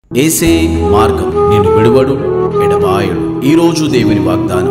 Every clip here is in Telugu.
ఏసే మార్గం నేను విడువడు ఎడబాయడు ఈరోజు దేవుని వాగ్దానం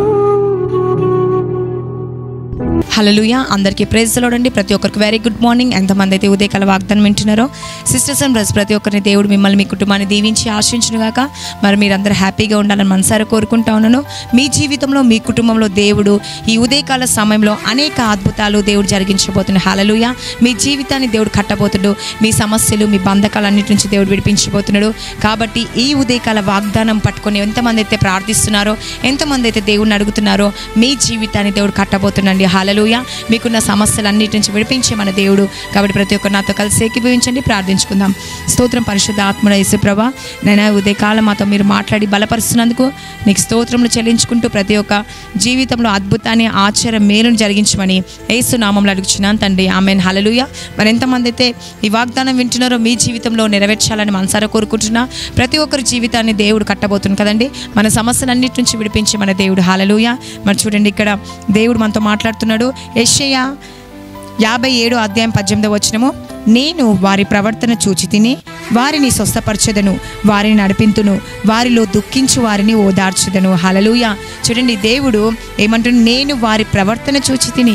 హలలుయ అందరికీ ప్రేజ్ లోడండి ప్రతి ఒక్కరికి వెరీ గుడ్ మార్నింగ్ ఎంతమంది అయితే ఉదయకాల వాగ్దానం వింటున్నారో సిస్టర్స్ అండ్ బ్రదర్స్ ప్రతి ఒక్కరిని దేవుడు మిమ్మల్ని మీ కుటుంబాన్ని దీవించి ఆశించును గాక మరి మీరందరూ హ్యాపీగా ఉండాలని మనసారా కోరుకుంటా ఉన్నాను మీ జీవితంలో మీ కుటుంబంలో దేవుడు ఈ ఉదయకాల సమయంలో అనేక అద్భుతాలు దేవుడు జరిగించబోతున్నాడు హలలుయ మీ జీవితాన్ని దేవుడు కట్టబోతుడు మీ సమస్యలు మీ బంధకాలన్నిటి నుంచి దేవుడు విడిపించబోతున్నాడు కాబట్టి ఈ ఉదయకాల వాగ్దానం పట్టుకొని ఎంతమంది అయితే ప్రార్థిస్తున్నారో ఎంతమంది అయితే దేవుడిని అడుగుతున్నారో మీ జీవితాన్ని దేవుడు కట్టబోతుండండి హాలలుయ మీకున్న సమస్యలన్నిటి నుంచి విడిపించే మన దేవుడు కాబట్టి ప్రతి ఒక్కరు నాతో కలిసి ఏకీభవించండి ప్రార్థించుకుందాం స్తోత్రం పరిశుద్ధ ఆత్మడ యేసుప్రభ నేను ఉదయకాలం మాతో మీరు మాట్లాడి బలపరుస్తున్నందుకు నీకు స్తోత్రములు చెల్లించుకుంటూ ప్రతి ఒక్క జీవితంలో అద్భుతాన్ని ఆశ్చర్య మేలును జరిగించమని యేసు నామంలో అడుగుచున్నాను తండ్రి ఆమెన్ హలలుయ మరి ఎంతమంది అయితే ఈ వాగ్దానం వింటున్నారో మీ జీవితంలో నెరవేర్చాలని మనసారా కోరుకుంటున్నా ప్రతి ఒక్కరి జీవితాన్ని దేవుడు కట్టబోతుంది కదండి మన సమస్యలన్నిటి నుంచి విడిపించి మన దేవుడు హాలలుయ మరి చూడండి ఇక్కడ దేవుడు మనతో మాట్లాడుతున్నాడు యెషయా యాభై ఏడు అధ్యాయం పద్దెనిమిది వచ్చినము నేను వారి ప్రవర్తన చూచి తిని వారిని స్వస్థపరచదను వారిని నడిపింతును వారిలో దుఃఖించు వారిని ఓదార్చదను హలలుయ చూడండి దేవుడు ఏమంటున్నాడు నేను వారి ప్రవర్తన చూచి తిని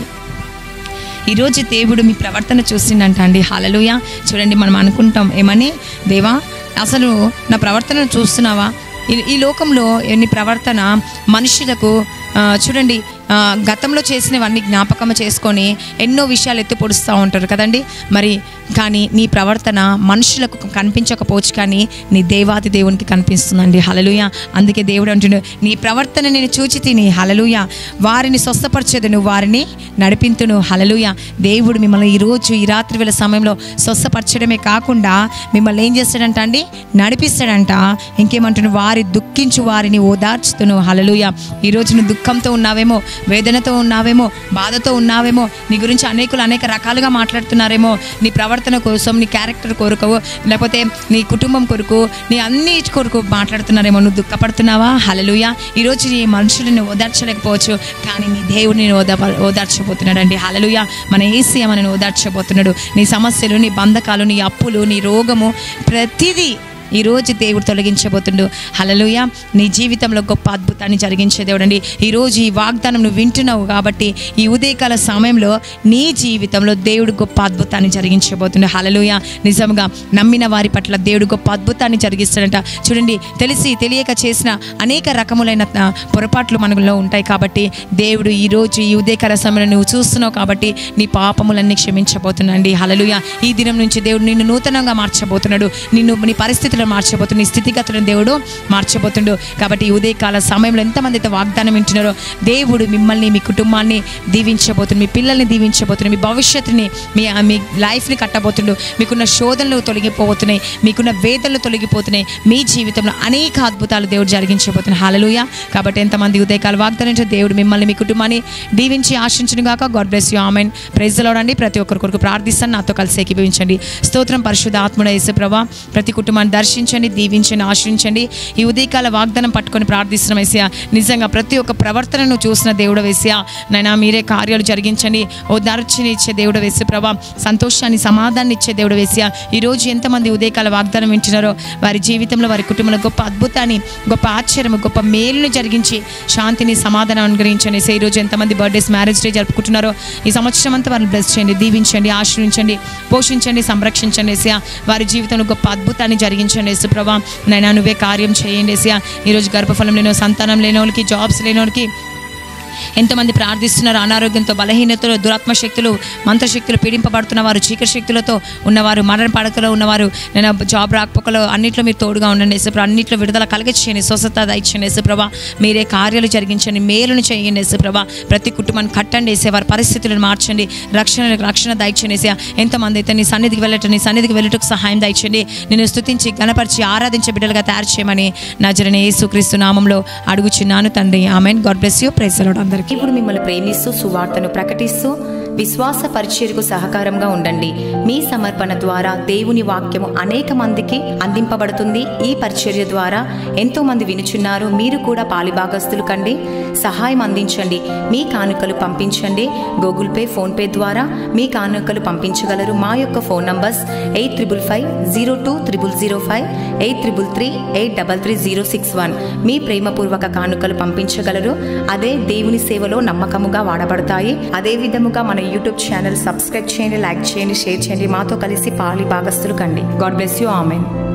ఈరోజు దేవుడు మీ ప్రవర్తన చూసిండంట అండి హలలుయ చూడండి మనం అనుకుంటాం ఏమని దేవా అసలు నా ప్రవర్తన చూస్తున్నావా ఈ- ఈ లోకంలో ఎన్ని ప్రవర్తన మనుషులకు ఆ, చూడండి ఆ, గతంలో చేసినవన్నీ జ్ఞాపకం చేసుకొని ఎన్నో విషయాలు ఎత్తి పొడుస్తూ ఉంటారు కదండి మరి కానీ నీ ప్రవర్తన మనుషులకు కనిపించకపోవచ్చు కానీ నీ దేవాది దేవునికి కనిపిస్తుందండి హలలుయ అందుకే దేవుడు అంటుండు నీ ప్రవర్తన నేను చూచి తిని హలలుయ వారిని స్వస్థపరచేదను వారిని నడిపింతును హలలుయ దేవుడు మిమ్మల్ని ఈరోజు ఈ రాత్రి వేళ సమయంలో స్వస్థపరచడమే కాకుండా మిమ్మల్ని ఏం చేస్తాడంట అండి నడిపిస్తాడంట ఇంకేమంటున్నాడు వారి దుఃఖించు వారిని ఓదార్చుతును హలలుయ ఈరోజు నువ్వు దుఃఖంతో ఉన్నావేమో వేదనతో ఉన్నావేమో బాధతో ఉన్నావేమో నీ గురించి అనేకులు అనేక రకాలుగా మాట్లాడుతున్నారేమో నీ ప్రవర్తన కోసం నీ క్యారెక్టర్ కొరకు లేకపోతే నీ కుటుంబం కొరకు నీ అన్ని కొరకు మాట్లాడుతున్నారేమో నువ్వు దుఃఖపడుతున్నావా హలలుయ ఈరోజు నీ మనుషులను ఓదార్చలేకపోవచ్చు కానీ నీ దేవుడిని ఓదా ఓదార్చబోతున్నాడు అండి హలలుయ మన ఏసీ మనని ఓదార్చబోతున్నాడు నీ సమస్యలు నీ బంధకాలు నీ అప్పులు నీ రోగము ప్రతిదీ ఈరోజు దేవుడు తొలగించబోతుండు హలలుయ నీ జీవితంలో గొప్ప అద్భుతాన్ని జరిగించే దేవుడు అండి ఈరోజు ఈ వాగ్దానం నువ్వు వింటున్నావు కాబట్టి ఈ ఉదయకాల సమయంలో నీ జీవితంలో దేవుడు గొప్ప అద్భుతాన్ని జరిగించబోతుండు హలలుయ నిజంగా నమ్మిన వారి పట్ల దేవుడు గొప్ప అద్భుతాన్ని జరిగిస్తాడంట చూడండి తెలిసి తెలియక చేసిన అనేక రకములైన ఆ, పొరపాట్లు మనలో ఉంటాయి కాబట్టి దేవుడు ఈరోజు ఈ ఉదయకాల సమయంలో నువ్వు చూస్తున్నావు కాబట్టి నీ పాపములన్నీ క్షమించబోతున్నాండి హలలుయ ఈ దినం నుంచి దేవుడు నిన్ను నూతనంగా మార్చబోతున్నాడు నిన్ను నీ పరిస్థితులను మార్చబోతున్నాడు నీ స్థితిగతులను దేవుడు మార్చబోతుండు కాబట్టి ఈ ఉదయకాల సమయంలో ఎంతమంది అయితే వాగ్దానం వింటున్నారో దేవుడు మిమ్మల్ని మీ కుటుంబాన్ని దీవించబోతుంది మీ పిల్లల్ని దీవించబోతుంది మీ భవిష్యత్తుని మీ మీ లైఫ్ని కట్టబోతుండు మీకున్న శోధనలు తొలగిపోతున్నాయి మీకున్న వేదనలు తొలగిపోతున్నాయి మీ జీవితంలో అనేక అద్భుతాలు దేవుడు జరిగించబోతున్నాయి హాలలుయ కాబట్టి ఎంతమంది ఉదయకాల వాగ్దానం దేవుడు మిమ్మల్ని మీ కుటుంబాన్ని దీవించి ఆశించును గాక గాడ్ బ్లెస్ యూ ఆమెన్ ప్రైజ్లోడండి ప్రతి ఒక్కరి కొరకు ప్రార్థిస్తాను నాతో కలిసి ఏకీభవించండి స్తోత్రం పరిశుద్ధ ఆత్ముడ యేసు ప్రభా ప్రతి కుటుంబాన్ని దర్శించండి దీవించండి ఆశ్రయించండి ఈ ఉదయకాల వాగ్దానం పట్టుకొని ప్రార్థిస్తున్నాం వేసా నిజంగా ప్రతి ఒక్క ప్రవర్తనను చూసిన దేవుడు వేసా నైనా మీరే కార్యాలు జరిగించండి ఓ దర్శని ఇచ్చే దేవుడు వేసు ప్రభా సంతోషాన్ని సమాధానాన్ని ఇచ్చే దేవుడు వేసా ఈరోజు ఎంతమంది ఉదయకాల వాగ్దానం వింటున్నారో వారి జీవితంలో వారి కుటుంబంలో గొప్ప అద్భుతాన్ని గొప్ప ఆశ్చర్యం గొప్ప మేలును జరిగించి శాంతిని సమాధానం అనుగ్రహించండి ఈ రోజు ఎంతమంది బర్త్డేస్ మ్యారేజ్ డే జరుపుకుంటున్నారో ఈ సంవత్సరం అంతా వారిని బ్లెస్ చేయండి దీవించండి ఆశ్రయించండి పోషించండి సంరక్షించండి ఏసియా వారి జీవితంలో గొప్ప అద్భుతాన్ని జరిగించండి యేసు ప్రభా నైనా నువ్వే కార్యం చేయండి ఏసియా ఈరోజు గర్భఫలం లేని సంతానం లేని వాళ్ళకి జాబ్స్ లేని వాళ్ళకి ఎంతమంది ప్రార్థిస్తున్నారు అనారోగ్యంతో బలహీనతలో దురాత్మ శక్తులు మంత్రశక్తులు పీడింపబడుతున్న వారు చీకటి శక్తులతో ఉన్నవారు మరణ పడకలో ఉన్నవారు నేను జాబ్ రాకపోకలో అన్నింటిలో మీరు తోడుగా ఉండండి యేసుప్రభు అన్నింటిలో విడుదల కలిగించండి స్వస్థత దయచండి యేసుప్రభ మీరే కార్యాలు జరిగించండి మేలును చేయండి యేసుప్రభ ప్రతి కుటుంబాన్ని కట్టండి వేసే వారి పరిస్థితులను మార్చండి రక్షణ రక్షణ దయచండి వేసే ఎంతమంది అయితే నీ సన్నిధికి వెళ్ళటం నీ సన్నిధికి వెళ్ళటకు సహాయం దయచండి నేను స్తుతించి గణపరిచి ఆరాధించే బిడ్డలుగా తయారు చేయమని నజరని యేసుక్రీస్తు నామంలో అడుగుచున్నాను తండ్రి amen God bless you praise అందరికీ ఇప్పుడు మిమ్మల్ని ప్రేమిస్తూ సువార్తను ప్రకటిస్తూ విశ్వాస పరిచర్యకు సహకారంగా ఉండండి మీ సమర్పణ ద్వారా దేవుని వాక్యము అనేక మందికి అందింపబడుతుంది ఈ పరిచర్య ద్వారా ఎంతో మంది వినుచున్నారు మీరు కూడా పాలిభాగస్తులు కండి సహాయం అందించండి మీ కానుకలు పంపించండి గూగుల్ పే ఫోన్ పే ద్వారా మీ కానుకలు పంపించగలరు మా యొక్క phone numbers eight triple five zero two triple zero five eight triple three eight double three zero six one మీ ప్రేమపూర్వక కానుకలు పంపించగలరు అదే దేవుని సేవలో నమ్మకముగా వాడబడతాయి అదే విధముగా మన యూట్యూబ్ ఛానల్ సబ్స్క్రైబ్ చేయండి లైక్ చేయండి షేర్ చేయండి మాతో కలిసి పాలి భాగస్తులు కండి గాడ్ బ్లెస్ యూ ఆమెన్